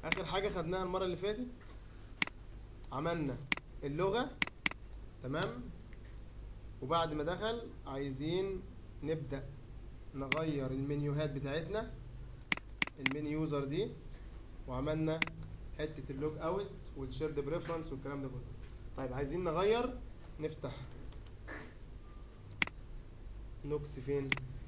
اخر حاجه خدناها المره اللي فاتت عملنا اللغه تمام وبعد ما دخل عايزين نبدا نغير المنيوهات بتاعتنا المين يوزر دي وعملنا حته اللوج اوت والشيرد بريفرنس والكلام ده كله طيب عايزين نغير نفتح نوكس فين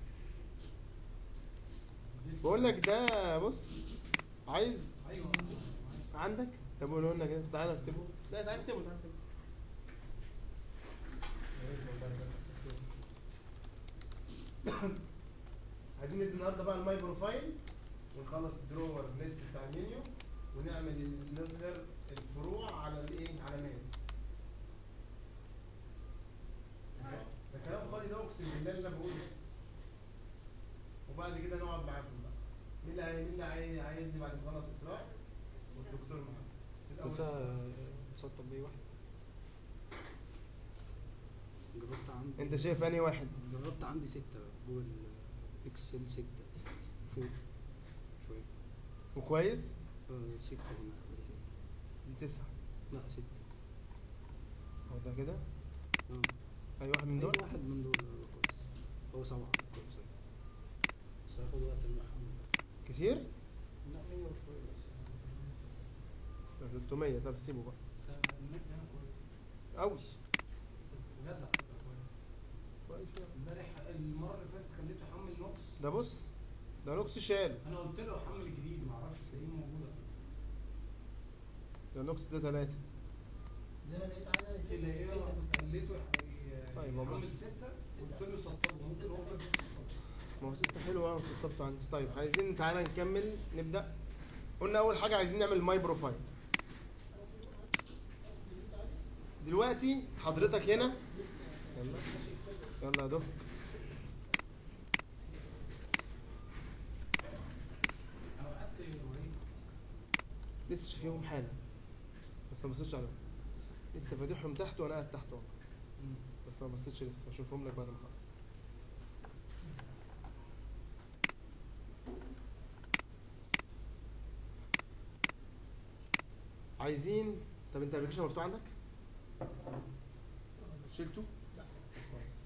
بقول لك ده بص عايز ايوه عندك طب قولوا لنا كده تعالى اكتبه لا تعالى اكتبه تعالى اكتبه عايزين ندي النهارده بقى الماي بروفايل ونخلص الدرور ليست بتاع المنيو ونعمل نظهر الفروع على الايه على مين ده كلام فاضي ده اقسم بالله اللي انا بقوله وبعد كده نقعد معاكم بقى مين اللي هي- مين اللي عاي- عايزني بعد ما اخلص اسراء والدكتور محمد بس الأول بس إسراء. مسطب بيه واحد جربت عندي انت شايف انهي واحد جربت عندي ستة جوه الاكسل ستة فوق شوية وكويس آه، ستة هنا عندي ستة دي تسعة لا ستة هو ده كده اه اي واحد من أي دول واحد من دول كويس هو سبعة كويس أوي. بس هياخد وقت إن أحمل كتير لا مية وشوية بس 300 طب سيبه بقى النت هنا كويس قوي بجد على فكرة كويس كويس يعني امبارح المره اللي فاتت خليته يحمل نوكس ده بص ده نوكس شال انا قلت له حمل الجديد ما اعرفش تلاقيه موجوده ده نوكس ده ثلاثة تلاقيه خليته يح- طيب، والله. يحمل سته قلت له سطبه ممكن هو كان ما هو ستة حلوة أوي سطبته عندي طيب عايزين تعالى نكمل نبدأ قلنا أول حاجة عايزين نعمل ماي بروفايل دلوقتي حضرتك هنا يلا يلا يا دكتور انا قعدت اوريك لسه فيهم حالا بس ما بصيتش عليهم لسه فاتحهم تحت وانا قاعد تحت اهو بس ما بصيتش لسه اشوفهم لك بعد ما اخلص عايزين طب انت الابلكيشن مفتوح عندك؟ شلته؟ كويس.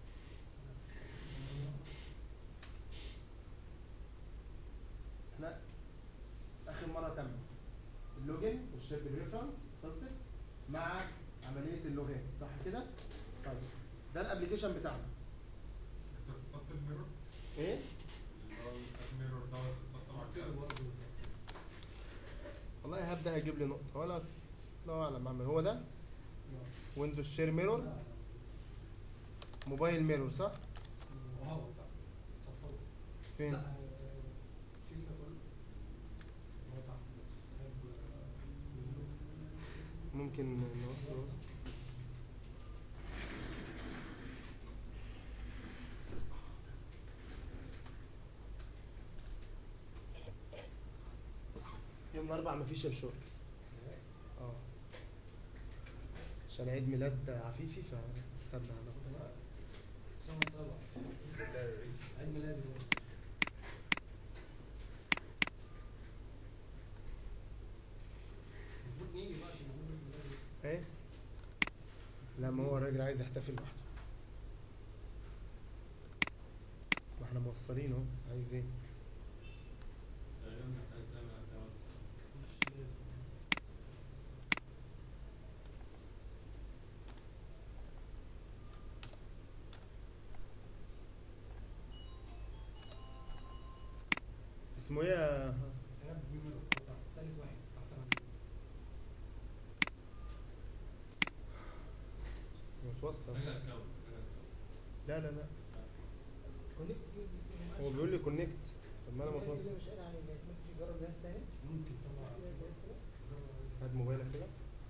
احنا اخر مره تم اللوجن والشيرد ريفرنس خلصت مع عمليه اللغات صح كده؟ طيب ده الابلكيشن بتاعنا تحط الميرور ايه؟ اللي هو الميرور ده تحطه مع قلت له الكلام برضه والله هبدا هجيب لي نقطه ولا لا اعلم اعمل هو ده ويندوز شير ميرور موبايل ميرور صح؟ اه بتاع سطبه فين؟ لا آه، شيل ده كله هو تحت بس. هيبقى- ممكن نوصل وصل يوم الاربعاء مفيش الشغل اه عشان عيد ميلاد عفيفي فخدنا هناخد نفس. سنة طبعا عيد ميلادي برضه المفروض نيجي بقى عشان نعمل عيد ميلادي ايه لا ما هو الراجل عايز يحتفل لوحده ما احنا موصلين اهو عايز ايه مش لازم اسمه ايه يا يا ابني مين اللي تحت تالت واحد تحت رجلي. متوصل لا لا لا كونكت يو بي سي هو بيقول لي كونكت طب ما انا متوصل مش قادر على الجهاز ممكن تجرب جهاز تاني ممكن طبعا جهاز تاني هات موبايلك كده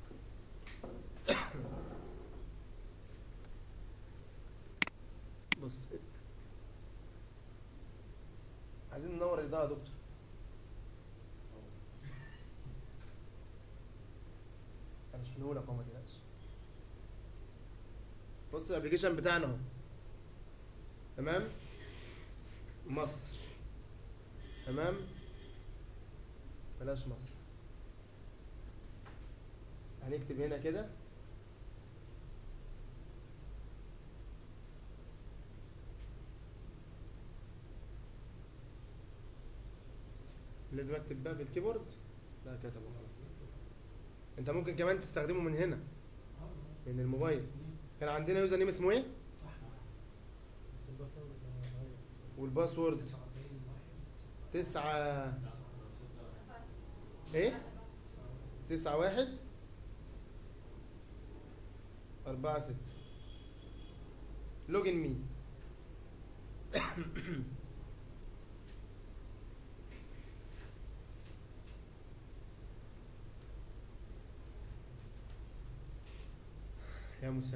بص عايزين ننور الاضاءه يا دكتور انا مش لك اهو ما تقلقش بص الابلكيشن بتاعنا اهو تمام مصر تمام بلاش مصر هنكتب هنا كده لازم اكتب بقى بالكيبورد لا كتبه خلاص انت ممكن كمان تستخدمه من هنا من الموبايل كان عندنا يوزر نيم اسمه ايه بس الباسورد زي ما اتغير. والباسورد 49 واحد. تسعة ايه تسعة واحد أربعة ستة لوجن مي يا مسهل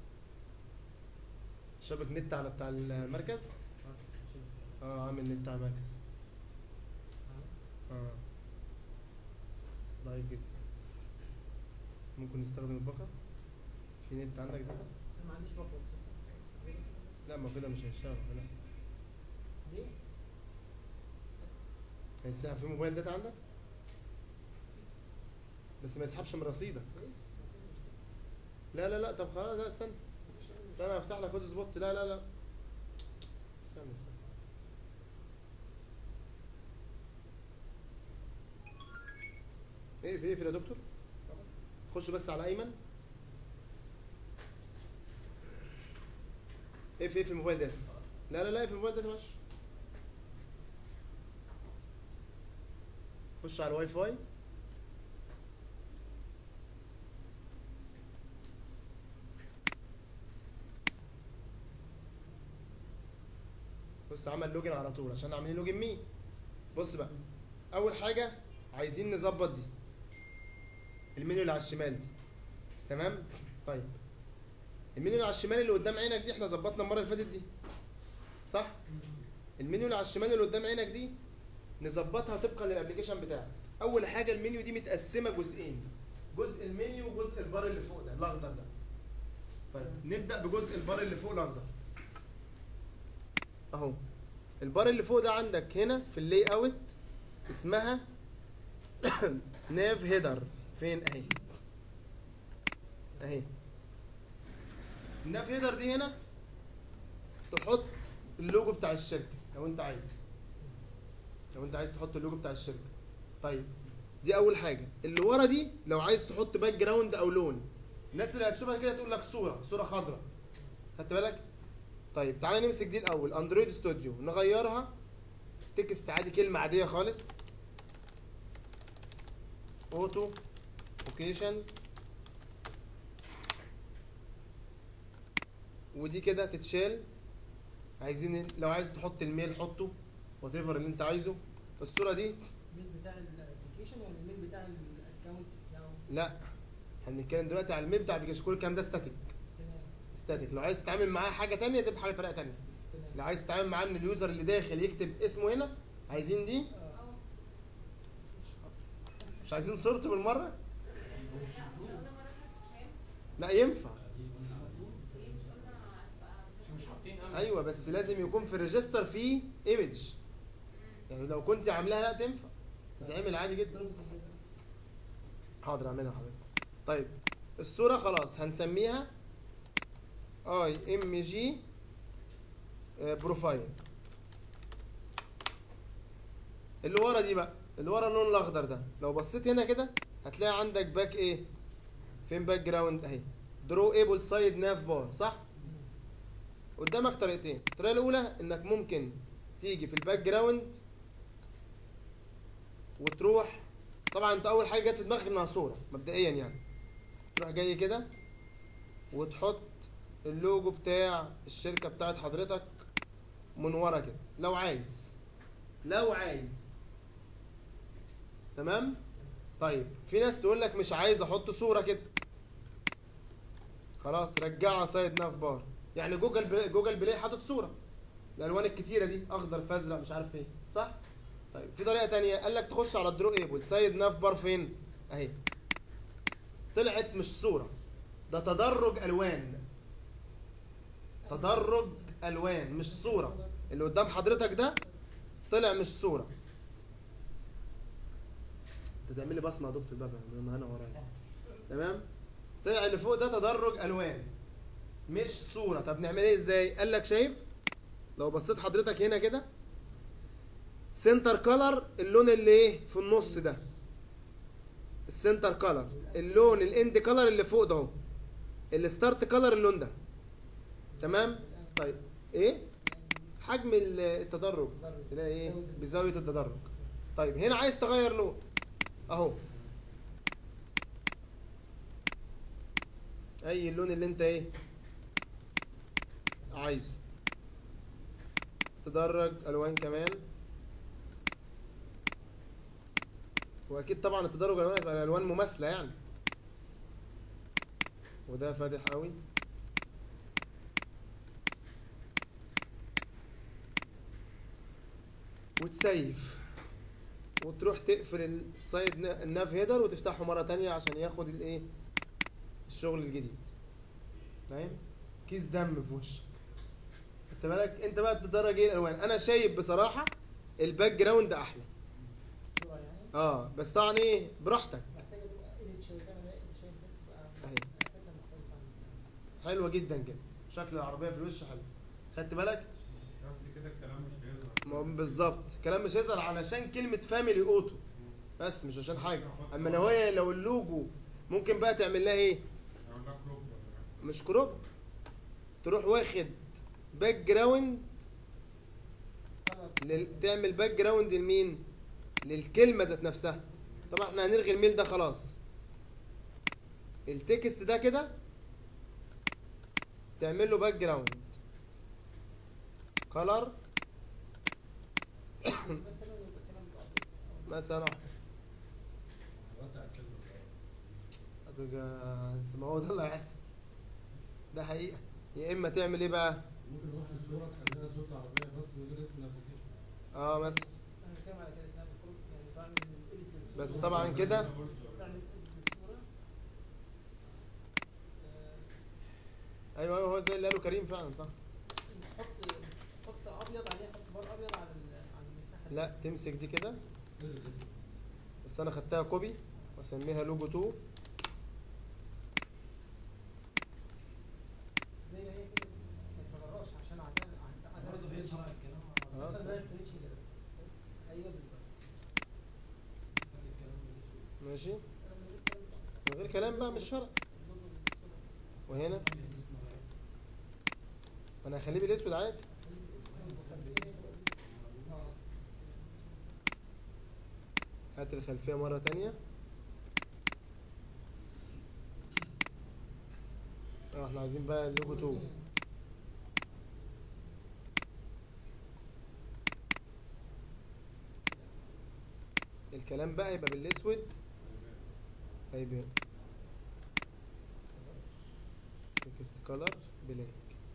شبك نت على بتاع المركز اه عامل نت على المركز اه بس ضعيف جدا ممكن نستخدم الباقة في نت عندك ده انا ما عنديش باقة لا ما كده مش هيشتغل لا ليه؟ هيسحب في موبايل داتا عندك بس ما يسحبش من رصيدك ليه؟ لا لا لا طب خلاص لا استنى استنى افتح لك هوت سبوت لا لا لا استنى استنى اقفل اقفل يا دكتور خش بس على ايمن اقفل اقفل الموبايل ده لا لا لا اقفل الموبايل ده ماشي خش على الواي فاي بص عمل لوجن على طول عشان عاملين لوجن مين بص بقى اول حاجه عايزين نظبط دي المنيو اللي على الشمال دي تمام طيب المنيو اللي على الشمال اللي قدام عينك دي احنا ظبطنا المره اللي فاتت دي صح المنيو اللي على الشمال اللي قدام عينك دي نظبطها طبقا للابلكيشن بتاعك اول حاجه المنيو دي متقسمه جزئين جزء المنيو وجزء البار اللي فوق ده الاخضر ده طيب نبدا بجزء البار اللي فوق الاخضر اهو البار اللي فوق ده عندك هنا في اللاي اوت اسمها ناف هيدر فين اهي اهي الناف هيدر دي هنا تحط اللوجو بتاع الشركه لو انت عايز لو انت عايز تحط اللوجو بتاع الشركه طيب دي اول حاجه اللي ورا دي لو عايز تحط باك جراوند او لون الناس اللي هتشوفها كده تقول لك صوره صوره خضراء خدت بالك طيب تعالى نمسك دي الاول اندرويد ستوديو نغيرها تكست عادي كلمه عاديه خالص اوتو اوكيشنز ودي كده تتشال عايزين لو عايز تحط الميل حطه وات ايفر اللي انت عايزه الصوره دي الميل بتاع الابلكيشن ولا الميل بتاع الاكونت بتاعه؟ لا احنا بنتكلم دلوقتي على الميل بتاع الابلكيشن كل الكلام ده ستاتيك تمام ستاتيك لو عايز تتعامل معاه حاجه تانية تبقى حاجه طريقه تانية تمام لو عايز تتعامل معاه ان اليوزر اللي داخل يكتب اسمه هنا عايزين دي آه. مش عايزين صورته بالمره لا ينفع مش مش حاطين امل ايوه بس لازم يكون في الريجستر فيه ايمج يعني لو كنت عاملاها لا تنفع تتعمل عادي جدا ضربت ازاي؟ حاضر اعملها حضرتك طيب الصوره خلاص هنسميها اي ام جي بروفايل اللي ورا دي بقى اللي ورا اللون الاخضر ده لو بصيت هنا كده هتلاقي عندك باك ايه فين باك جراوند اهي درو ايبل سايد ناف بار صح قدامك طريقتين الطريقه الاولى انك ممكن تيجي في الباك جراوند وتروح طبعا انت اول حاجه جت في دماغك انها صوره مبدئيا يعني تروح جاي كده وتحط اللوجو بتاع الشركه بتاعت حضرتك من ورا كده لو عايز لو عايز تمام طيب في ناس تقول لك مش عايز احط صوره كده خلاص رجعها سايد ناف بار يعني جوجل بلاي جوجل بلاي حاطط صوره الالوان الكتيره دي اخضر فازرق مش عارف ايه صح طيب في طريقه تانية قال لك تخش على الدرو ايبل سايد ناف بار فين اهي طلعت مش صوره ده تدرج الوان تدرج الوان مش صوره اللي قدام حضرتك ده طلع مش صوره انت تعمل لي بصمه يا دكتور بابا ما انا ورايا تمام طلع اللي فوق ده تدرج الوان مش صوره طب نعمل ايه ازاي قال لك شايف لو بصيت حضرتك هنا كده سنتر كلر اللون اللي ايه في النص ده السنتر كلر اللون الاند كلر اللي فوق ده اهو الستارت كلر اللون ده تمام طيب ايه حجم ال- التدرج تلاقي ايه بزاويه التدرج طيب هنا عايز تغير لون اهو اي اللون اللي انت ايه عايزه تدرج الوان كمان واكيد طبعا التدرج الالوان هيبقى الالوان مماثله يعني وده فاتح قوي وتسيف وتروح تقفل السايد نا- الناف هيدر وتفتحه مره تانية عشان ياخد الايه الشغل الجديد فاهم كيس دم في وشك انت بالك انت بقى تدرج ايه الالوان انا شايف بصراحه الباك جراوند احلى صورة يعني اه بس طبعا ايه براحتك محتاجة تبقى ايديت شوية تعمل ايديت شوية بس بقى أهي. مقاساتها مختلفة عن حلوه جدا كده شكل العربيه في الوش حلو خدت بالك قصدي كده الكلام مش هيظهر ما هو بالظبط كلام مش هيظهر علشان كلمه فاميلي اوتو بس مش عشان حاجه اما لو هي لو اللوجو ممكن بقى تعمل لها ايه اعمل لك كروب ولا حاجة. مش كروب تروح واخد باك جراوند color. لل... تعمل باك جراوند لمين للكلمه ذات نفسها طبعا احنا هنلغي الميل ده خلاص التكست ده كده تعمل له باك جراوند كلر مثلا يبقى الكلام ده أبيض. مثلا هتبقى ما هو ده اللي هيحصل ده حقيقه يا اما تعمل ايه بقى ممكن نروح الصورة تخليها صورة العربية بس من غير اسم الابلكيشن اه مثلا انا بتكلم على كده تعمل كروب يعني بعمل ايديت للصورة بس طبعا كده بعمل ايديت للصورة آه، ايوه ايوه هو زي اللي قاله كريم فعلا صح حط حط ابيض عليه حط بار ابيض على ال- على المساحة دي. لا تمسك دي كده غير الاسم بس انا خدتها كوبي واسميها لوجو 2 زي ما هي كده ما تصغرهاش عشان عدال برضه في شرع الكلام خلاص. مثلا ده ستريتش كده ايوه بالظبط خلي الكلام ده يسوق. ماشي أنا من غير كلام بقى. من غير كلام بقى مش شرط اللوجو بالصورة. وهنا خلي الاسم غير. انا هخليه بالاسود عادي خلي الاسم وخليه- اه هات الخلفيه مره تانية اه احنا عايزين بقى لوجو 2 الكلام بقى يبقى بالاسود هيبقى تكست كولر بلاك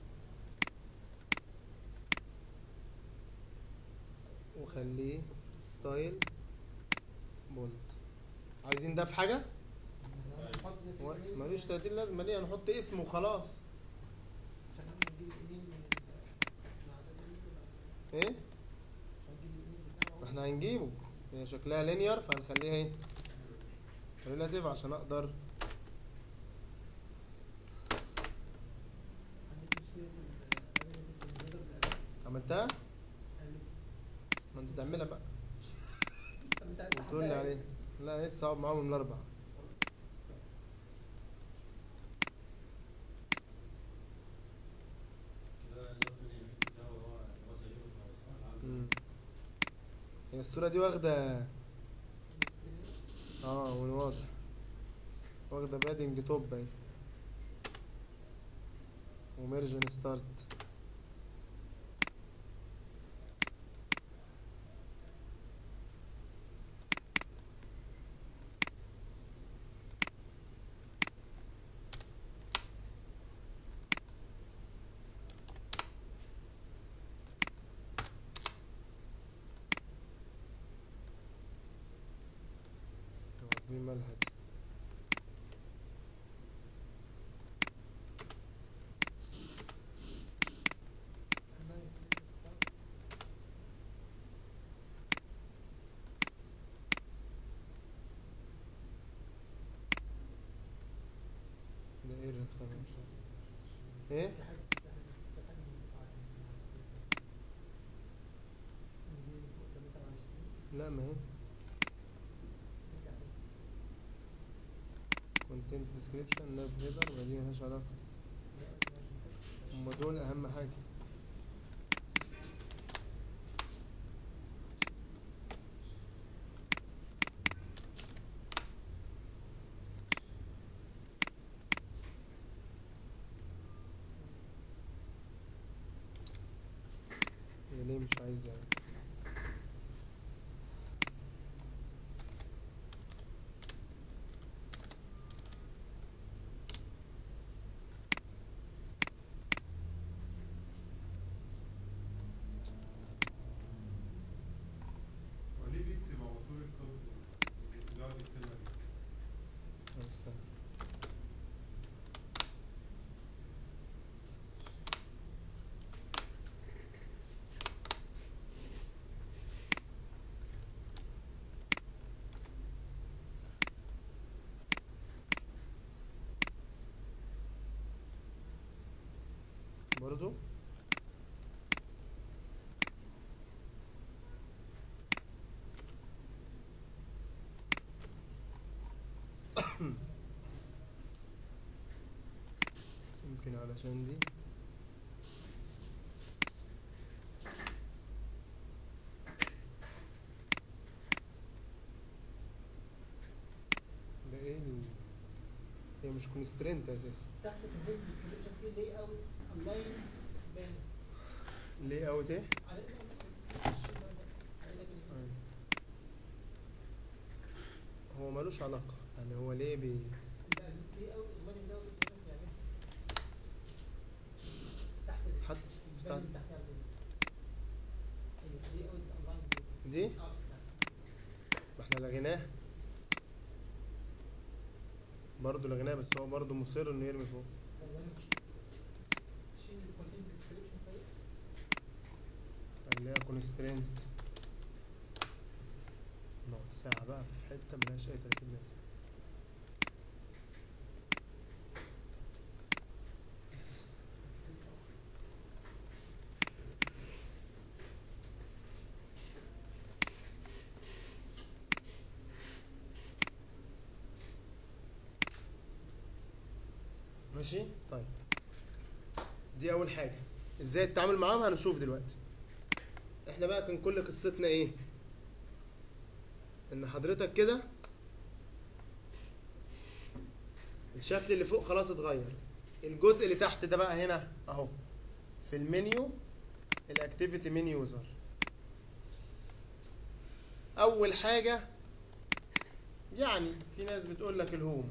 وخليه ستايل بولد عايزين ده في حاجه نحط ده في هو الإيميل. ملوش 30 لازمه ليه هنحط اسمه وخلاص عشان احنا نجيب الايميل من ال- مع ده الإيميل ولا- ايه عشان نجيب الايميل بتاعه ما احنا هنجيبه هي شكلها لينير فهنخليها ايه ريلاتيف عشان اقدر عندك مشكلة في ال- relative to the header بالألف. عملتها أنا لسه. ما انت تعملها بقى طب أنت عايز وتقول لي تحددها عليه لا لسه هقعد معاهم من الاربع كده اللوك اليمين بتاعه هو هو زيه خلاص. أنا عندي. مم. هي الصوره دي واخده اه من واضح واخده بادنج توب اهي وميرجن ستارت واخدين مالها دي تمام ايه في حاجة في حاجة في حاجة من القطاع دي فوق 23 لا ما هي نرجع تاني كونتنت ديسكريبشن ناب هيدر ودي ملهاش علاقة لا، ده عشان تكتب. هما دول أهم حاجة هي ليه مش عايز يعني وليه بيكتب على طول الكود بيقعد يكتبها دي بس برضو يمكن علشان دي ده ايه ال... هي مش كونسترينت اساسا تحت في الهيد ديسكريبشن في لاي اوت اونلاين بان ليه اوت ايه على الشيء ده قال لك اسمه ثواني. هو ملوش علاقة يعني هو ليه بي لا ليه اوت اونلاين ده يعني تحت حد البان اللي تحت على طول. ايوه ليه اوت اونلاين دي اه تحت. ما احنا لغيناه برضه لغيناه بس هو برضه مصر انه يرمي فوق طب وانا مش شيل الكونتنت ديسكريبشن طيب اللي هي كونسترينت نقعد ساعة بقى في حتة ملهاش أي تلاتين لازمة بس. ماشي طيب دي أول حاجة ازاي التعامل معاهم هنشوف دلوقتي احنا بقى كان كل قصتنا ايه ان حضرتك كده الشكل اللي فوق خلاص اتغير الجزء اللي تحت ده بقى هنا اهو في المنيو الاكتيفيتي من يوزر اول حاجه يعني في ناس بتقول لك الهوم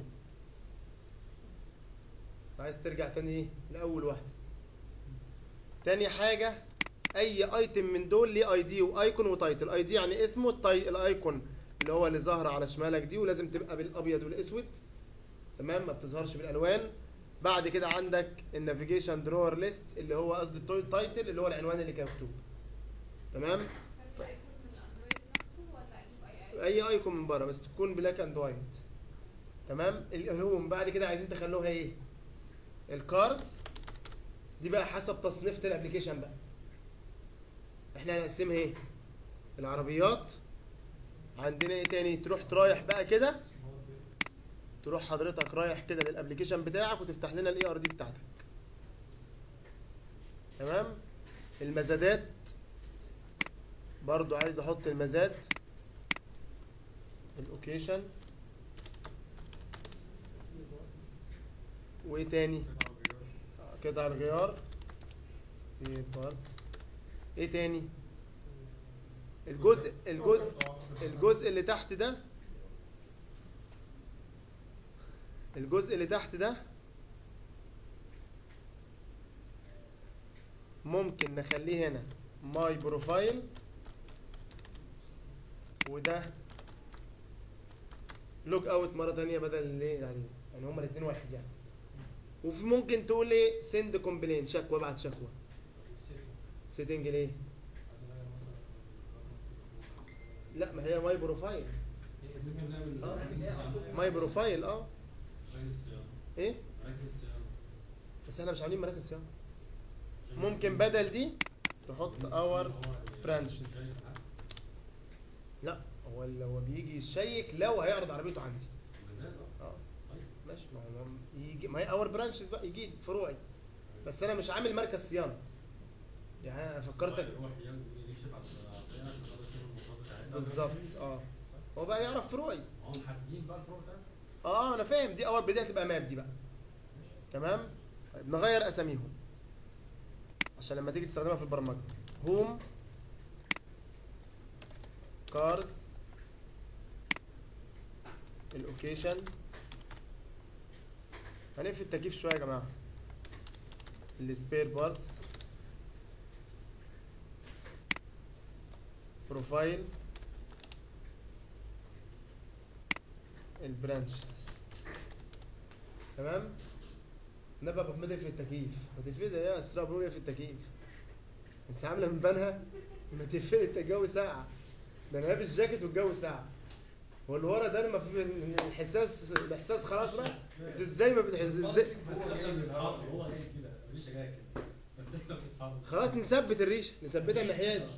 عايز ترجع تاني ايه لاول واحده تاني حاجه اي ايتم من دول ليه اي دي وايكون وتايتل اي دي يعني اسمه التاي... الايكون اللي هو اللي ظاهره على شمالك دي ولازم تبقى بالابيض والاسود تمام ما بتظهرش بالالوان بعد كده عندك النافيجيشن درور ليست اللي هو قصدي التوي تايتل اللي هو العنوان اللي كان مكتوب تمام هل ايكون من الاندرويد نفسه ولا اجيب اي اي اي ايكون من بره بس تكون بلاك اند وايت تمام الهوم بعد كده عايزين تخلوها ايه الكارز دي بقى حسب تصنيفة الابلكيشن بقى احنا هنقسمها ايه العربيات عندنا ايه تاني تروح رايح بقى كده تروح حضرتك رايح كده للابلكيشن بتاعك وتفتح لنا الاي ار دي بتاعتك تمام المزادات برضو عايز احط المزاد الاوكيشنز وايه تاني قطع الغيار سبير بارتس ايه تاني الجزء الجزء الجزء اللي تحت ده الجزء اللي تحت ده ممكن نخليه هنا ماي بروفايل وده لوك اوت مره تانية بدل ليه يعني يعني هما الاثنين واحد يعني وفي ممكن تقول ايه سند كومبلين شكوى ابعت شكوى سيتنج ليه لا ما هي ماي بروفايل اه ماي بروفايل اه ايه بس احنا مش عاملين مراكز صيانه ممكن بدل دي تحط اور برانشز لا هو اللي هو بيجي يشيك لو هيعرض عربيته عندي اه ماشي ما هو يجي ما هي اور برانشز بقى يجي لي فروعي بس انا مش عامل مركز صيانه يعني انا فكرتك بالظبط اه هو بقى يعرف فروعي هم محددين بقى الفروع بتاعتهم اه انا فاهم دي اول بدايه تبقى ماب دي بقى تمام طيب نغير اساميهم عشان لما تيجي تستخدمها في البرمجه هوم كارز الاوكيشن هنقفل التكييف شويه يا جماعه السبير بارتس بروفايل البرانشز تمام نبقى ابو حميد في التكييف ما تقفلي يا اسراء بنقول في التكييف انت عامله من بنها ما تقفلي انت الجو ساقع ده انا لابس جاكيت والجو ساقع واللي ورا ده لما في الحساس الاحساس خلاص بقى انتوا ازاي ما بتحس ازاي هو جاي بيتحرك هو جاي كده مفيش جاي كده بس انت بتتحرك خلاص نثبت الريشه نثبتها الناحيه دي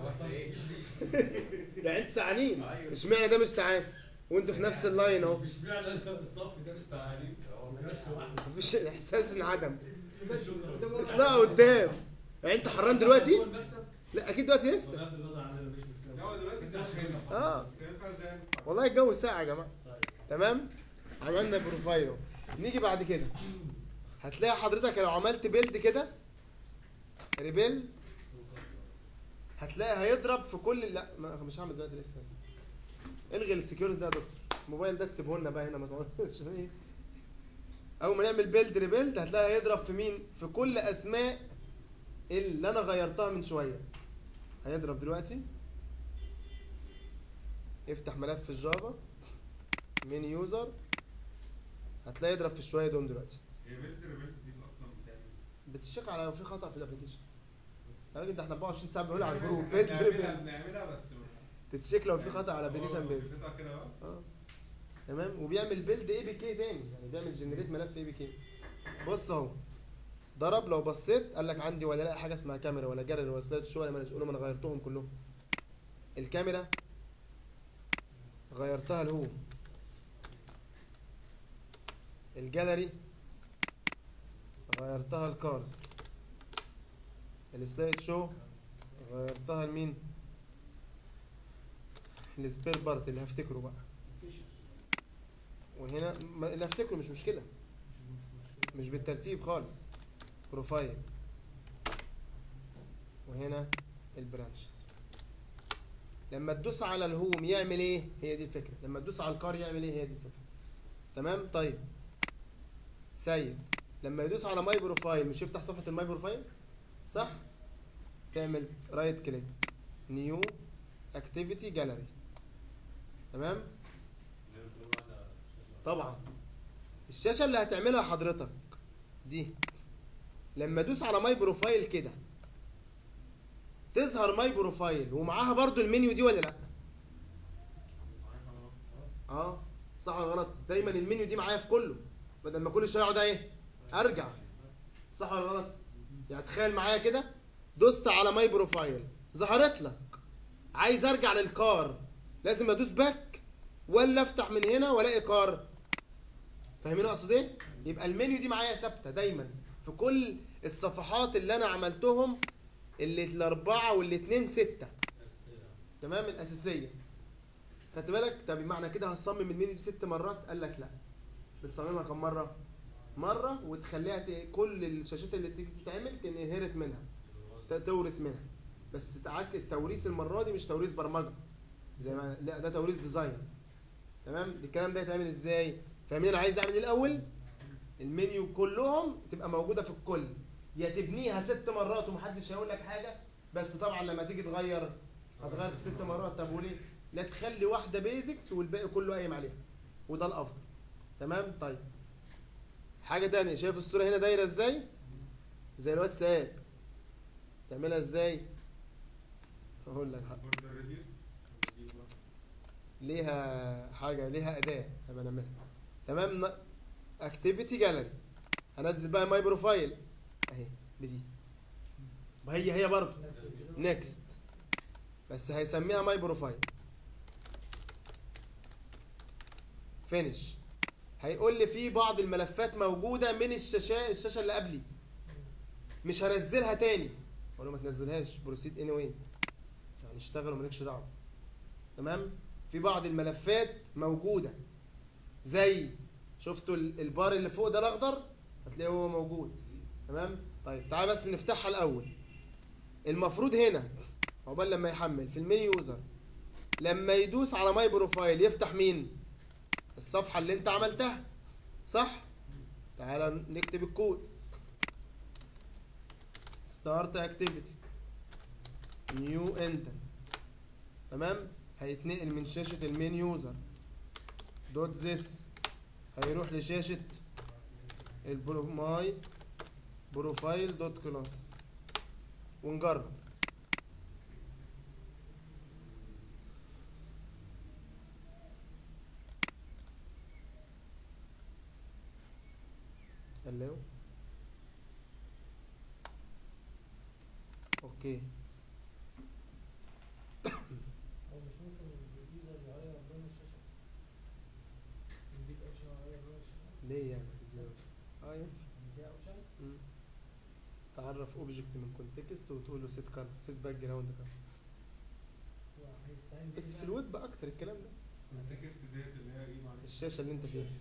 يعني انتوا سعانين اشمعنى ده مش سعان وانتوا في نفس اللاين اهو مش معنى انت الصف ده مش تعاليم هو ما جاش لوحده مفيش احساس انعدم شكرا اطلعوا قدام يعني انت حران دلوقتي هو المكتب لا اكيد دلوقتي لسه بغض النظر عننا مش مشكله لا هو دلوقتي انت اه كان ينفع ده والله الجو ساقع يا جماعه طيب تمام عملنا بروفايل اهو. نيجي بعد كده هتلاقي حضرتك لو عملت بيلد كده ريبيلد هتلاقي هيضرب في كل لا ما مش هعمل دلوقتي لسه لسه. الغي السكيورتي ده يا دكتور الموبايل ده تسيبه لنا بقى هنا ما تقعدش ايه اول ما نعمل بيلد ريبيلد هتلاقي هيضرب في مين في كل اسماء اللي انا غيرتها من شويه هيضرب دلوقتي افتح ملف الجافا من يوزر هتلاقي يضرب في الشويه دول دلوقتي هي بيلد ريبيلد دي اصلا بتعمل بتشيك على لو في خطا في الابلكيشن يا راجل ده احنا 24 ساعه بنقول على يعني الجروب بس بيلد بنعملها ريبيلد بنعملها بس تتشيك لو في خطا على الابلكيشن هو بيز بيقطع كده بقى اه تمام وبيعمل بيلد اي بي كي تاني يعني بيعمل جنريت ملف اي بي كي بص اهو ضرب لو بصيت قال لك عندي ولا لا حاجه اسمها كاميرا ولا جرر ولا سلايد شو ولا ما تقول انا غيرتهم كلهم الكاميرا غيرتها الهوم الجاليري غيرتها الكارز السلايد شو غيرتها لمين السبير بارت اللي هفتكره بقى وهنا ما- اللي هفتكره مش مشكله مش بالترتيب خالص بروفايل وهنا البرانشز لما تدوس على الهوم يعمل ايه هي دي الفكره لما تدوس على الكار يعمل ايه هي دي الفكره تمام طيب سيب لما يدوس على ماي بروفايل مش يفتح صفحه الماي بروفايل صح تعمل رايت كليك نيو اكتيفيتي جاليري تمام طبعا الشاشه اللي هتعملها حضرتك دي لما ادوس على ماي بروفايل كده تظهر ماي بروفايل ومعاها برضو المنيو دي ولا لا اه صح ولا غلط دايما المنيو دي معايا في كله بدل ما كل شويه اقعد ايه ارجع صح ولا غلط يعني تخيل معايا كده دوست على ماي بروفايل ظهرت لك عايز ارجع للكار لازم ادوس باك ولا افتح من هنا والاقي كار فاهمين اقصد ايه يبقى المنيو دي معايا ثابته دايما في كل الصفحات اللي انا عملتهم اللي الاربعه والاثنين سته تمام الاساسيه خدت بالك طب بمعنى كده هصمم المنيو دي ست مرات قال لك لا بتصممها كم مره مره وتخليها ت... كل الشاشات اللي تيجي تتعمل تنهرت منها ت- تورث منها بس تعاد التوريث المره دي مش توريث برمجه زي ما لا ده توريث ديزاين تمام الكلام ده يتعمل ازاي فاهمين انا عايز اعمل ايه الاول المنيو كلهم تبقى موجوده في الكل يا تبنيها ست مرات ومحدش هيقول لك حاجه بس طبعا لما تيجي تغير هتغير ست مرات طب وليه لا تخلي واحده بيزكس والباقي كله قايم عليها وده الافضل تمام طيب حاجه تانية شايف الصوره هنا دايره ازاي زي الواتساب تعملها ازاي هقول لك حاجة. برضه ريديوس ليها حاجه ليها اداه هبقى نعملها تمام اكتيفيتي جاليري هنزل بقى ماي بروفايل اهي بدي ما هي هي برضه نفس الكلام. نيكست بس هيسميها ماي بروفايل فينش هيقول لي في بعض الملفات موجوده من الشاشه الشاشه اللي قبلي مش هنزلها تاني اقول له ما تنزلهاش بروسيد اني واي يعني اشتغل ومالكش دعوه تمام في بعض الملفات موجوده زي شفتوا ال- البار اللي فوق ده الاخضر هتلاقيه هو موجود تمام طيب تعال بس نفتحها الاول المفروض هنا عقبال لما يحمل في الميني يوزر لما يدوس على ماي بروفايل يفتح مين الصفحه اللي انت عملتها صح تعال نكتب الكود ستارت اكتيفيتي نيو انت تمام هيتنقل من شاشه المين يوزر دوت زيس هيروح لشاشه البرو ماي بروفايل دوت كلاس ونجرب الو اوكي هو مش ممكن اليوزر يغير لون الشاشة يديك اوبشن يغير لون الشاشة ليه يعني هتديله اه ينفع يديها اوبشن مم. تعرف اوبجكت من كونتكست وتقول له سيت كلر سيت باك جراوند كلر وهيستعين بيه بس في بقى. الويب اكتر الكلام ده التكست ديت اللي هي ايه معلش الشاشه اللي انت فيها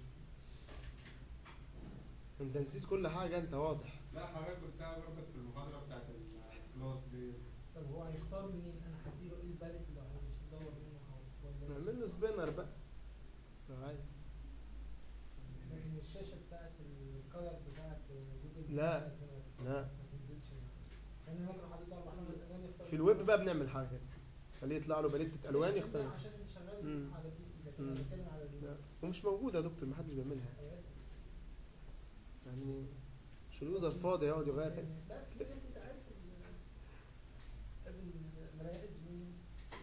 انت نسيت كل حاجه انت واضح لا حضرتك قلتها برضك في المحاضرة بتاعت الكلاس دي طب هو هيختار منين انا هديله ايه الباليت اللي هو مش يدور منه هو ولا نعمل له سبينر بقى لو عايز لكن الشاشة بتاعت الكلر بتاعت جوجل لا. ما لا تنزلش يعني انا ممكن احدد له اربع خمس الوان يختار في الويب بقى بنعمل حاجه كده خليه يطلع له باليتة الوان مش يختار عشان انت شغال مم. على بي سي لكن مم. انا بتكلم على لا ال- ومش موجوده يا دكتور محدش بيعملها أيوة، اسف. يعني شو اليوزر فاضي يقعد يغير يعني لا في ناس انت عارف ال- عارف المرايا زوم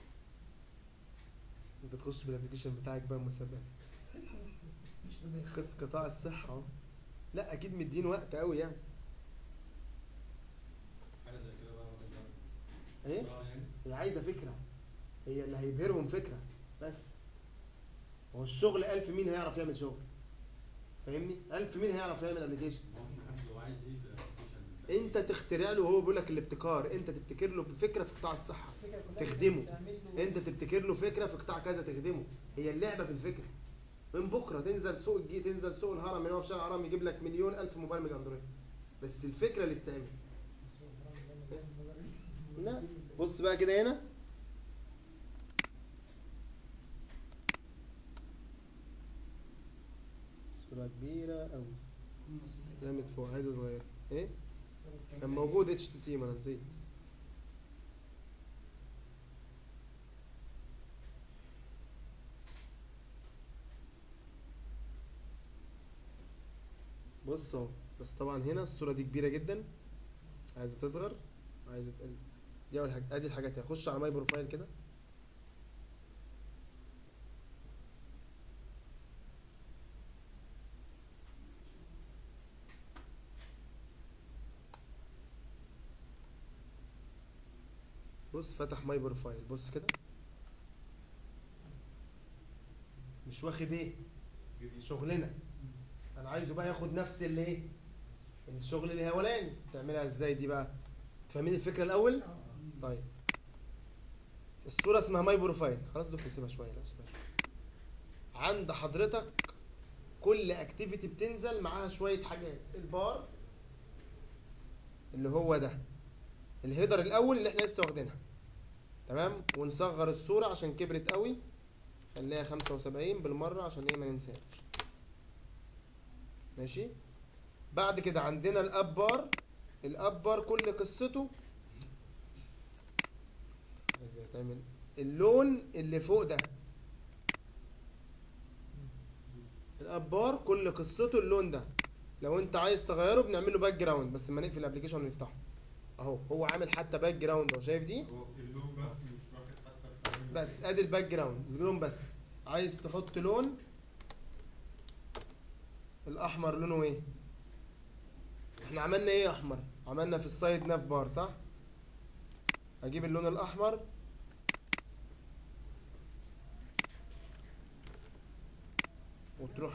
انت تخش بالابلكيشن بتاعك بقى مسابقات مش دماغ خص قطاع الصحه اهو لا اكيد مدين وقت قوي يعني حاجه زي كده بقى ايه اه يعني هي عايزه فكره هي اللي هيبهرهم فكره بس هو الشغل ألف مين هيعرف يعمل شغل فاهمني ألف مين هيعرف يعمل ابلكيشن هو مش محدد هو عايز ايه في الابلكيشن انت تخترع له وهو بيقول لك الابتكار انت تبتكر له بفكره في قطاع الصحه الفكرة كلها تخدمه. إنك تعمل له- انت تبتكر له فكره في قطاع كذا تخدمه هي اللعبه في الفكره من بكره تنزل سوق الجي تنزل سوق الهرم من هو في شارع الهرم يجيب لك مليون الف مبرمج اندرويد بس الفكره اللي تتعمل لا. بص بقى كده هنا صورة كبيرة أوي رمت فوق عايزة صغيرة ايه؟ كان موجود اتش تي سي ما انا نسيت بص اهو بس طبعا هنا الصورة دي كبيرة جدا عايزة تصغر عايزة تقل دي أول حاجة ادي الحاجات هي خش على ماي بروفايل كده بص فتح ماي بروفايل بص كده مش واخد ايه شغلنا انا عايزه بقى ياخد نفس اللي ايه الشغل الاولاني تعملها ازاي دي بقى فاهمين الفكره الاول طيب الصوره اسمها ماي بروفايل خلاص دكتور سيبها شويه لا سيبها شويه عند حضرتك كل اكتيفيتي بتنزل معاها شويه حاجات البار اللي هو ده الهيدر الاول اللي احنا لسه واخدينها تمام ونصغر الصوره عشان كبرت قوي خليها 75 بالمره عشان ايه ما ننساش ماشي بعد كده عندنا الاب بار الاب بار كل قصته ازاي تعمل اللون اللي فوق ده الاب بار كل قصته اللون ده لو انت عايز تغيره بنعمل له باك جراوند بس لما نقفل الابلكيشن ونفتحه اهو هو عامل حتى باك جراوند اهو شايف دي هو اللون بس مش واخد حتى التعامل بس ادي الباك جراوند اللون بس عايز تحط لون الاحمر لونه ايه احنا عملنا ايه يا احمر عملنا في السايد ناف بار صح اجيب اللون الاحمر وتروح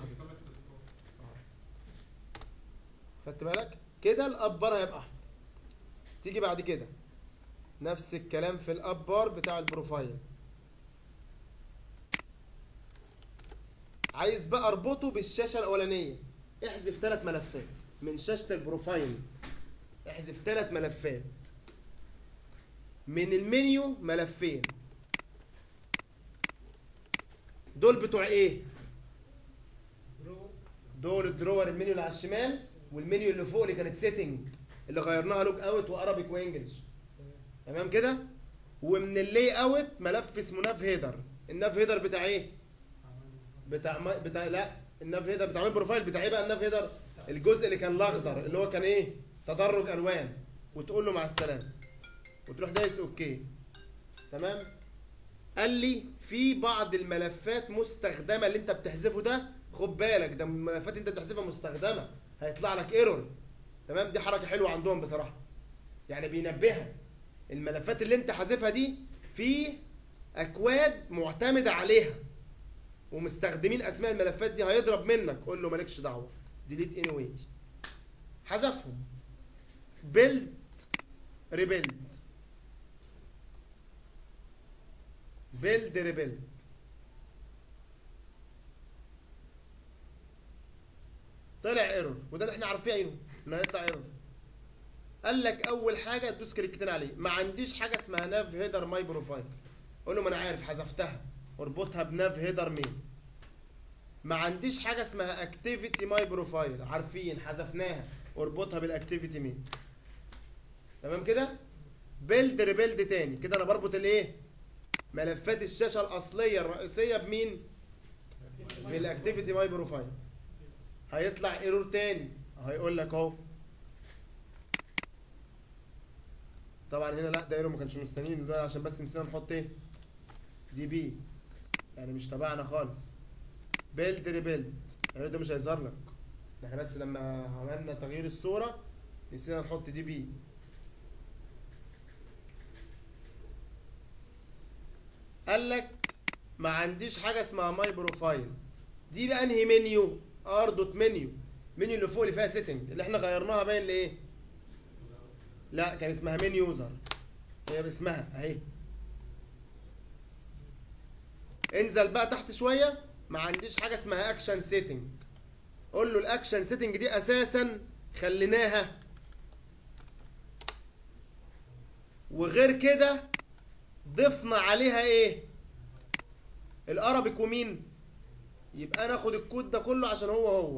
خدت بالك كده الاب بار هيبقى احمر تيجي بعد كده نفس الكلام في الاب بار بتاع البروفايل عايز بقى اربطه بالشاشه الاولانيه احذف ثلاث ملفات من شاشه البروفايل احذف ثلاث ملفات من المنيو ملفين دول بتوع ايه درو دول الدرور المنيو اللي على الشمال والمنيو اللي فوق اللي كانت سيتنج اللي غيرناها لوج اوت وارابيك وانجلش تمام تمام كده ومن اللي اوت ملف اسمه ناف هيدر الناف هيدر بتاع ايه بتاع ما بتاع لا الناف هيدر بتاع مين بروفايل بتاع ايه بقى الناف هيدر الجزء اللي كان الاخضر اللي هو كان ايه تدرج الوان وتقول له مع السلامه وتروح دايس اوكي تمام قال لي في بعض الملفات مستخدمه اللي انت بتحذفه ده خد بالك ده من الملفات اللي انت بتحذفها مستخدمه هيطلع لك ايرور تمام دي حركه حلوه عندهم بصراحه يعني بينبهك الملفات اللي انت حذفها دي في اكواد معتمده عليها ومستخدمين اسماء الملفات دي هيضرب منك قول له مالكش دعوه ديليت اني واي حذفهم بيلد ريبيلد بيلد ريبيلد طلع ايرور وده اللي احنا عارفينه انه هيطلع ايرور قال لك اول حاجه تدوس كليكتين عليه ما عنديش حاجه اسمها ناف هيدر ماي بروفايل قول له ما انا عارف حذفتها اربطها بناف هيدر مين ما عنديش حاجه اسمها اكتيفيتي ماي بروفايل عارفين حذفناها اربطها بالاكتيفيتي مين تمام كده بيلد ريبيلد تاني كده انا بربط الايه ملفات الشاشه الاصليه الرئيسيه بمين بالاكتيفيتي ماي بروفايل هيطلع ايرور تاني هيقول لك اهو طبعا هنا لا ده ايرور ما كانش مستنيين ده عشان بس نسينا نحط ايه دي بي يعني مش تبعنا خالص بيلد ريبيلد يعني ده مش هيظهر لك ده احنا بس لما عملنا تغيير الصوره نسينا نحط دي بي قال لك ما عنديش حاجه اسمها ماي بروفايل دي بقى انهي منيو ار دوت منيو منيو اللي فوق اللي فيها سيتنج اللي احنا غيرناها باين لايه لا كان اسمها مين يوزر هي باسمها اهي انزل بقى تحت شويه ما عنديش حاجه اسمها اكشن سيتنج قول له الاكشن سيتنج دي اساسا خليناها وغير كده ضفنا عليها ايه الارابيك ومين يبقى ناخد الكود ده كله عشان هو هو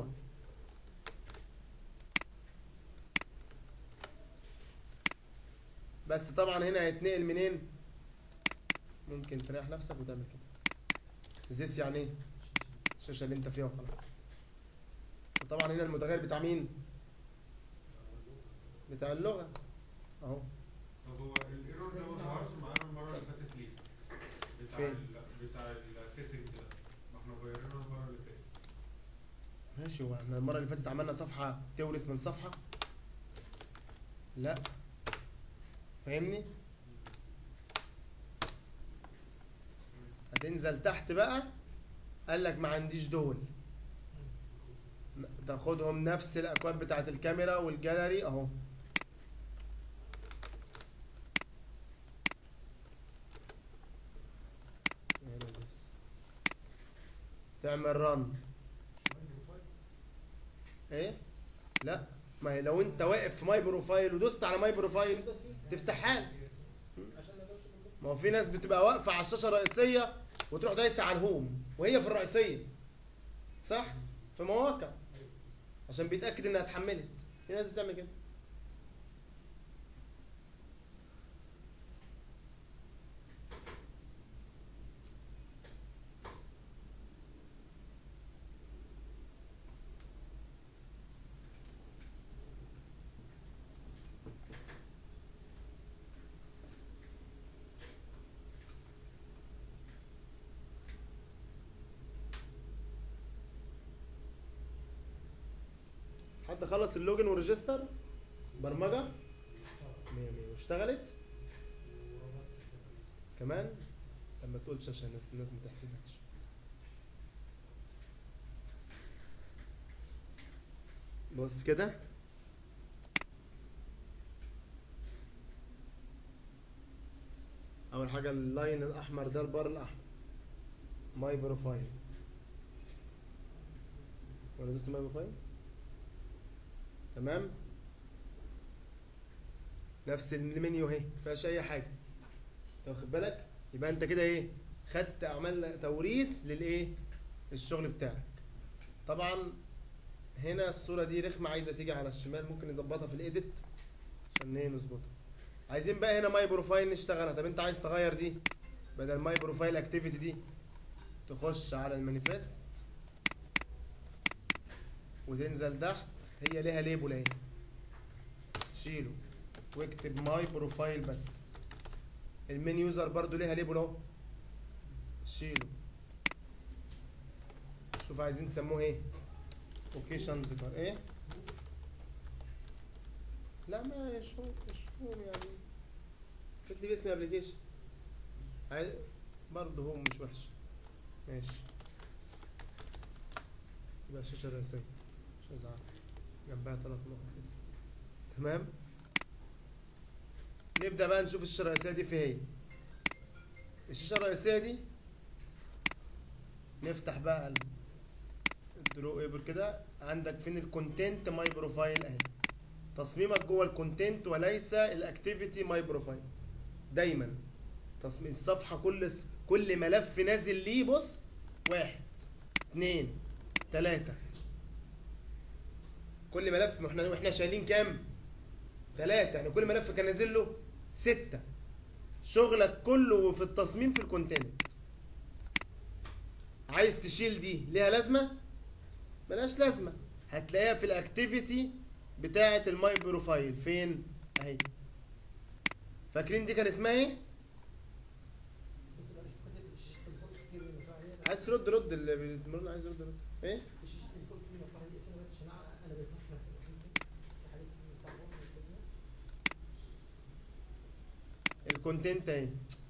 بس طبعا هنا هيتنقل منين ممكن تريح نفسك وتعمل كده زيس يعني ايه الشاشه اللي انت فيها وخلاص وطبعا هنا المتغير بتاع مين بتاع اللغه اهو طب هو الايرور ده ما ظهرش معانا المره اللي فاتت ليه؟ بتاع فين؟ ال بتاع السيتنج ده ما احنا غيرناه المره اللي فاتت ماشي هو احنا المره اللي فاتت عملنا صفحه تورث من صفحه لا فاهمني هتنزل تحت بقى قال لك ما عنديش دول تاخدهم نفس الاكواد بتاعت الكاميرا والجاليري اهو يا لذيذ. تعمل رن ايه لا ما هي لو انت واقف في ماي بروفايل ودوست على ماي بروفايل تفتحها لك. عشان ما جابش كله ما هو في ناس بتبقى واقفه على الشاشه الرئيسيه وتروح دايسه على الهوم وهي في الرئيسيه صح في مواقع عشان بيتاكد انها اتحملت في ناس بتعمل كده حد حد خلص اللوجن والريجستر برمجه مية مية واشتغلت كمان طب ما تقولش عشان الناس الناس ما تحسدكش بص كده اول حاجه اللاين الاحمر ده البار الاحمر ماي بروفايل ولا دوست ماي بروفايل تمام نفس المنيو اهي مفيهاش اي حاجه انت واخد بالك يبقى انت كده ايه خدت عملنا توريث للايه الشغل بتاعك طبعا هنا الصوره دي رخمه عايزه تيجي على الشمال ممكن نظبطها في الايديت عشان ايه نظبطها عايزين بقى هنا ماي بروفايل نشتغلها طب انت عايز تغير دي بدل ماي بروفايل اكتيفيتي دي تخش على المانيفست وتنزل تحت هي ليها ليبل اهي شيله واكتب ماي بروفايل بس المين يوزر برضو ليها ليبل اهو شيله شوف عايزين تسموه ايه اوكيشنز كار ايه لا ما شو شو يعني اكتب اسم ابلكيشن عايز برضه هو مش وحش ماشي يبقى الشاشة الرئيسية مش هزعل جنبها ثلاث نقط كده تمام نبدأ بقى نشوف الشاشة الرئيسية دي في هي الشاشة الرئيسية دي نفتح بقى الدرو ايبر كده عندك فين الكونتنت ماي بروفايل اهي تصميمك جوه الكونتنت وليس الاكتيفيتي ماي بروفايل دايما تصميم الصفحه كل كل ملف نازل ليه بص واحد اتنين تلاته كل ملف ما احنا احنا شايلين كام؟ تلاته يعني كل ملف كان نازل له سته شغلك كله في التصميم في الكونتنت عايز تشيل دي ليها لازمه؟ ملهاش لازمه هتلاقيها في الاكتيفيتي بتاعه الماي بروفايل فين؟ اهي فاكرين دي كان اسمها ايه؟ دكتور انا شفت كاتب الشاشات اللي فوق كتير مفتوحه دي عايز ترد رد اللي بيتمرن عايز يرد رد ايه؟ الشاشات اللي فوق كتير مفتوحه دي اقفلها بس عشان أع- انا بقيت فاكر في حاجات كتير مفتوحه فوق مش لازمة. الكونتنت اهي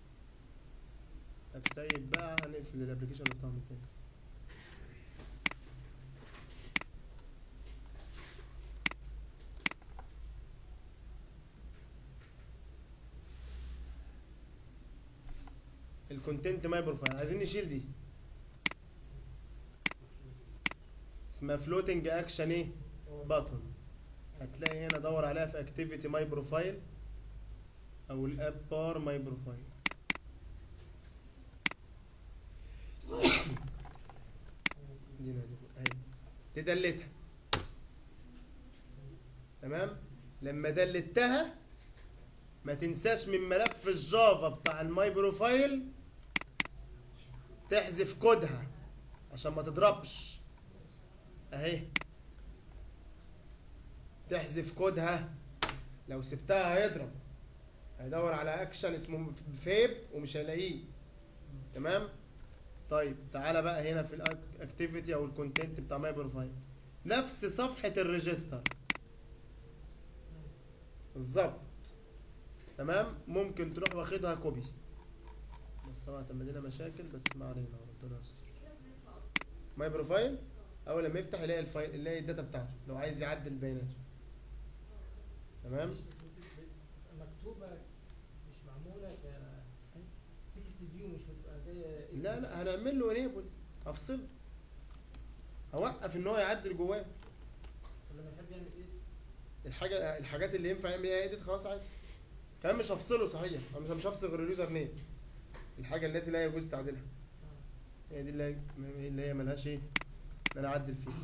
هتسيب بقى هنقفل الابلكيشن ونفتحه من تاني الكونتنت ماي بروفايل عايزين نشيل دي اسمها فلوتنج اكشن ايه باتون هتلاقي هنا دور عليها في اكتيفيتي ماي بروفايل او الاب بار ماي بروفايل دي نادي اهي تدلتها تمام لما دلتها ما تنساش من ملف الجافا بتاع الماي بروفايل تحذف كودها عشان ما تضربش اهي تحذف كودها لو سبتها هيضرب هيدور على اكشن اسمه فيب ومش هيلاقيه تمام طيب تعالى بقى هنا في الاكتيفيتي او الكونتنت بتاع ماي بروفايل نفس صفحه الريجستر بالظبط تمام ممكن تروح واخدها كوبي بس طبعا هتعمل لنا مشاكل بس ما علينا ربنا يستر ماي بروفايل اول لما يفتح يلاقي الفايل يلاقي الداتا بتاعته لو عايز يعدل بياناته تمام مش بس مكتوبه مش معموله ك تكست فيو مش بتبقى جايه لا لا هنعمل له انيبل هفصله هوقف ان هو يعدل جواه لما يحب يعمل ايه الحاجه الحاجات اللي ينفع يعمل ايه ايديت خلاص عادي كمان مش هفصله صحيح انا مش مش هفصل غير اليوزر نيم الحاجه التي لا يجوز تعديلها هي دي اللي هي اللي هي ملهاش ايه ان انا اعدل فيها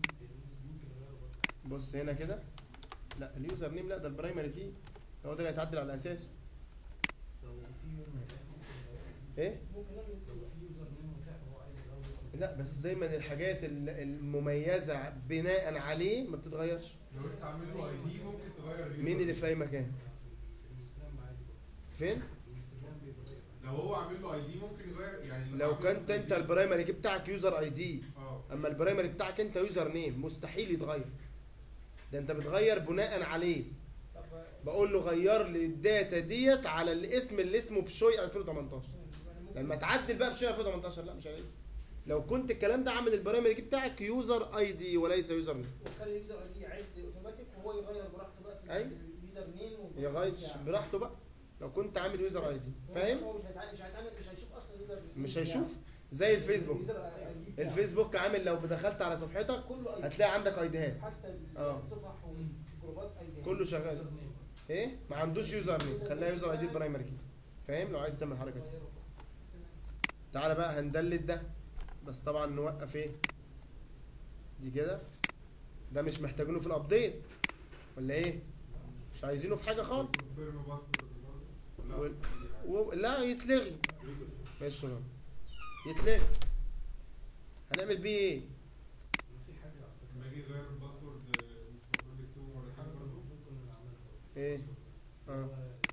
بص هنا كده لا اليوزر نيم لا ده البرايمري كي هو ده اللي هيتعدل على اساسه لو في يوم متاح ممكن ايه ممكن نعمل لو في يوزر نيم متاح وهو عايز يغير اسمه لا بس دايما الحاجات ال- المميزه بناء عليه ما بتتغيرش لو انت عامل له اي دي ممكن تغير اليوزر مين اللي في اي مكان في الانستجرام عادي برضه. فين الانستجرام بيتغير لو هو عامل له اي دي ممكن يغير يعني لو عامل كنت له انت ID البرايمري كي بتاعك يوزر اي دي اه اما البرايمري بتاعك انت يوزر نيم مستحيل يتغير ده انت بتغير بناء عليه طب بقول له غير لي الداتا ديت على الاسم اللي اسمه بشوي 2018 يعني ممكن- لما تعدل بقى بشوي 2018 لا مش هلاقيه لو كنت الكلام ده عامل البرامج بتاعك يوزر اي دي وليس يوزر نيم وخلي اليوزر اي دي يعد اوتوماتيك وهو يغير براحته بقى في أيوة. اليوزر نيم يغير براحته بقى لو كنت عامل يوزر اي دي فاهم هو مش هيتعامل مش هيتعامل مش هيشوف اصلا اليوزر نيم مش بتاعه. هيشوف زي الفيسبوك اليوزر ID بتاعه. الفيسبوك عامل لو دخلت على صفحتك كله اي هتلاقي عندك ايديهات حتى اه. الصفح والجروبات اي كله شغال ايه ما عندوش يوزر نيم خليها يوزر اي دي البرايمري كي فاهم لو عايز تعمل الحركه دي تعالى بقى هندلت ده بس طبعا نوقف ايه دي كده ده مش محتاجينه في الابديت ولا ايه مش عايزينه في حاجه خالص بيرمي باسورد برضه؟ وال- لا و... لا يتلغي ماشي تمام يتلغي هنعمل بيه ايه في حاجه على فكره لما يجي يغير الباسورد مش المفروض يكتبه مرتين حاجه برضه المفروض كنا نعملها ايه اه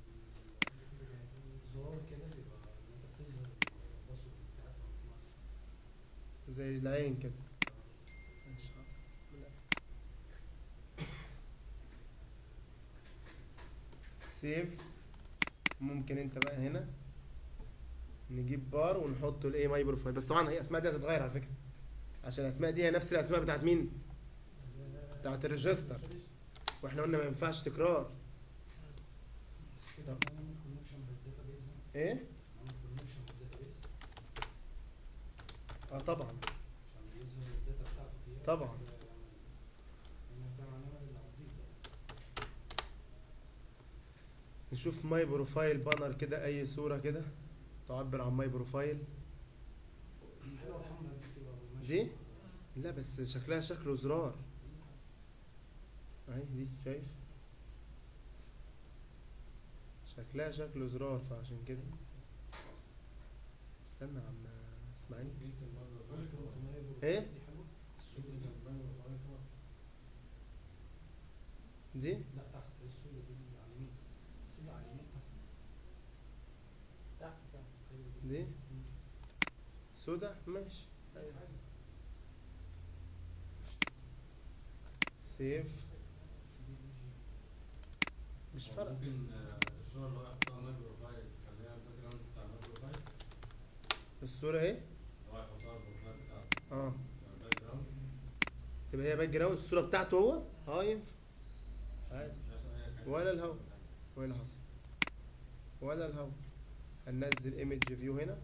زرار كده يبقى ان انت بتظهر الباسورد بتاعك ما بتنقصش زي العين كده ماشي. سيف ممكن انت بقى هنا نجيب بار ونحط الايه ماي بروفايل بس طبعا هي اسماء دي هتتغير على فكره عشان الاسماء دي هي نفس الاسماء بتاعت مين بتاعت الريجستر واحنا قلنا ما ينفعش تكرار بس كده نعمل كونكشن بالداتابيز هنا ايه نعمل كونكشن بالداتابيز اه طبعا عشان يظهر الداتا بتاعته فيها طبعا. كده يعمل يعني بتاع نعمل الابديت بقى نشوف ماي بروفايل بانر كده اي صوره كده تعبر عن ماي بروفايل الحلوه الحمراء دي تبقى ماشية. دي لا بس شكلها شكله زرار اهي دي شايف شكلها شكله زرار فعشان كده استنى يا عم اسماعيل ايه دي حلوه السودة دي دي لا تحت السودة دي على اليمين السودة على اليمين تحت تحت تحت أيوة دي سودا ماشي أيوة. سيف مش فارقه ممكن آه، الصورة اللي هو يحطها ماي بروفايل تخليها الباك جراوند بتاع الماي بروفايل الصوره ايه اللي هو يحطها البروفايل بتاعته اه الباك جراوند تبقى هي باك جراوند الصوره بتاعته هو اه ينفع عادي مش عايز أي حاجة. ولا الهوا ولا اللي حصل ولا الهوا هننزل ايمج فيو هنا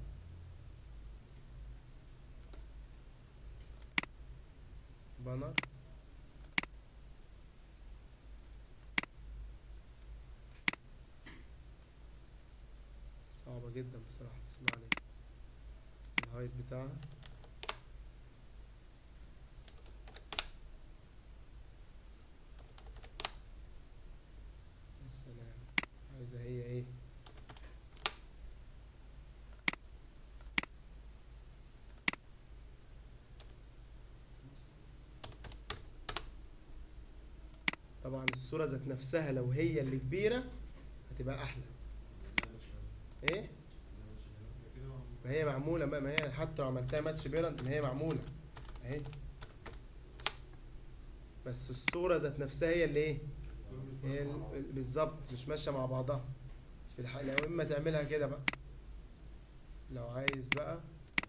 بانر صعبة جدا بصراحة بس ما علينا الهايت بتاعها يا سلام عايزة هي ايه طبعا الصورة ذات نفسها لو هي اللي كبيرة هتبقى أحلى لا، مش هنا. إيه؟ لا، مش هنا. كده معمول. ما هي معمولة بقى ما هي حتى لو عملتها ماتش بيرنت ما هي معمولة أهي بس الصورة ذات نفسها هي اللي إيه؟ دول مش هي مع بعض. ال- بالظبط مش ماشية مع بعضها في الح... لو إما تعملها كده بقى لو عايز بقى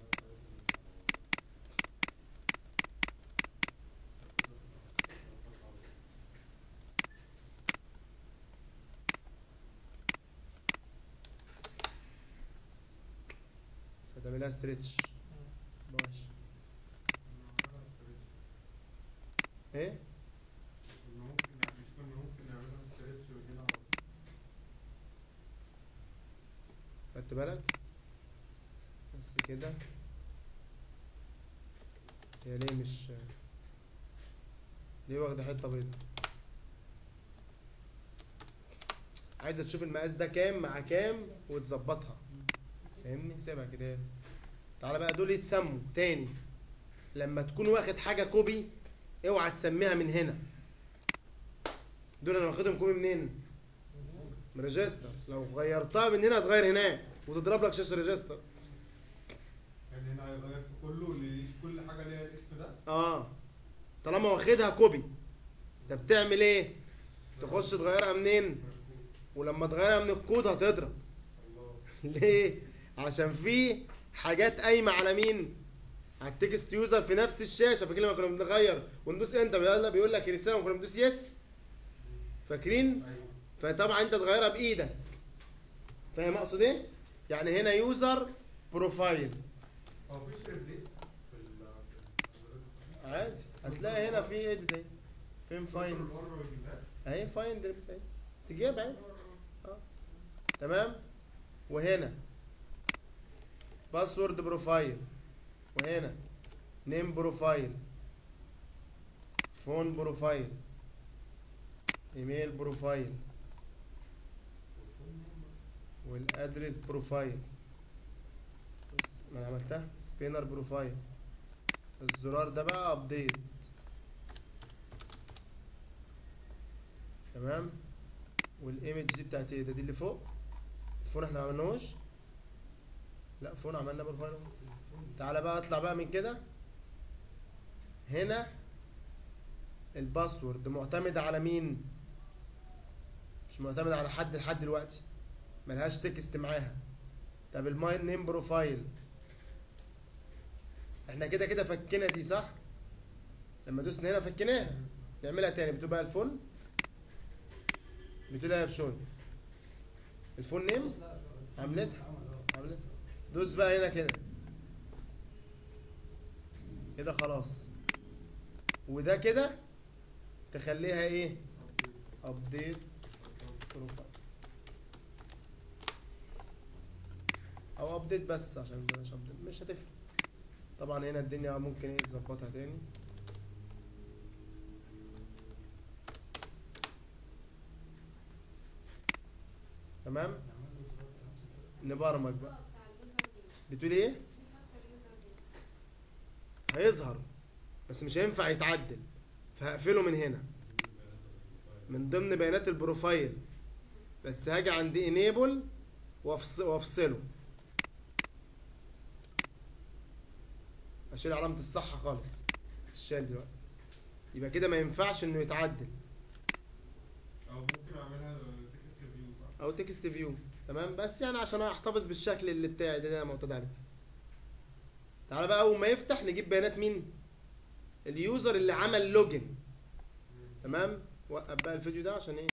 بس هتعملها ستريتش ماشي ايه كنا ممكن يعني مش كنا ممكن نعملها ستريتش وكده على طول. خدت بالك بس كده هي ليه مش ليه واخده حته بيضه عايزه تشوف المقاس ده كام مع كام وتظبطها فاهمني سيبها كده تعالى بقى دول يتسموا تاني لما تكون واخد حاجه كوبي اوعى تسميها من هنا دول انا واخدهم كوبي منين من ريجستر لو غيرتها من هنا هتغير هناك وتضرب لك شاشه ريجستر يعني هنا هيغير في كله اللي كل حاجه ليها الاسم ده اه طالما واخدها كوبي انت بتعمل ايه تخش تغيرها منين ولما تغيرها من الكود هتضرب ليه عشان في حاجات قايمه على مين على التكست يوزر في نفس الشاشه فاكرين لما كنا بنغير وندوس انت يلا بيقول لك رساله وكنا بندوس يس فاكرين ايوه فطبعا انت تغيرها بايدك فاهم اقصد ايه يعني هنا يوزر بروفايل هو مفيش ريبليس في ال عادي هتلاقي هنا في اديت اهي فين فاين فايند بره ما بيجيبهاش اهي فايند بس اهي تجيب عادي تمام وهنا باسورد بروفايل وهنا نيم بروفايل فون بروفايل ايميل بروفايل والادرس بروفايل بس ما انا عملتها سبينر بروفايل الزرار ده بقى ابديت تمام والايمج دي بتاعت ايه ده دي اللي فوق فون احنا ما عملناهوش لا فون عملنا بروفايل أهو. تعالى بقى اطلع بقى من كده هنا الباسورد معتمد على مين مش معتمد على حد لحد دلوقتي ملهاش تكست معاها طب الماي نيم بروفايل احنا كده كده فكنا دي صح لما دوسنا هنا فكناها نعملها تاني بتبقى الفون بتقول ايه يا بشوي الفون نيم عملتها عملتها دوس بقى هنا كده كده خلاص وده كده تخليها ايه ابديت بروفايل او ابديت بس عشان بلاش ابديت مش هتفرق طبعا هنا الدنيا ممكن ايه تظبطها تاني تمام نبرمج بقى بتاع اليوزر دي بتقول ايه في حتى اليوزر دي هيظهر بس مش هينفع يتعدل فهقفله من هنا من ضمن بيانات البروفايل بس هاجي عند انيبل وافصله اشيل علامة الصح خالص اتشال دلوقتي يبقى كده ما ينفعش انه يتعدل او ممكن اعملها تكست ريفيو صح او تكست فيو تمام بس يعني عشان احتفظ بالشكل اللي بتاعي ده, اللي انا معتاد عليه تعالى بقى اول ما يفتح نجيب بيانات مين اليوزر اللي عمل لوجن تمام وقف بقى الفيديو ده عشان ايه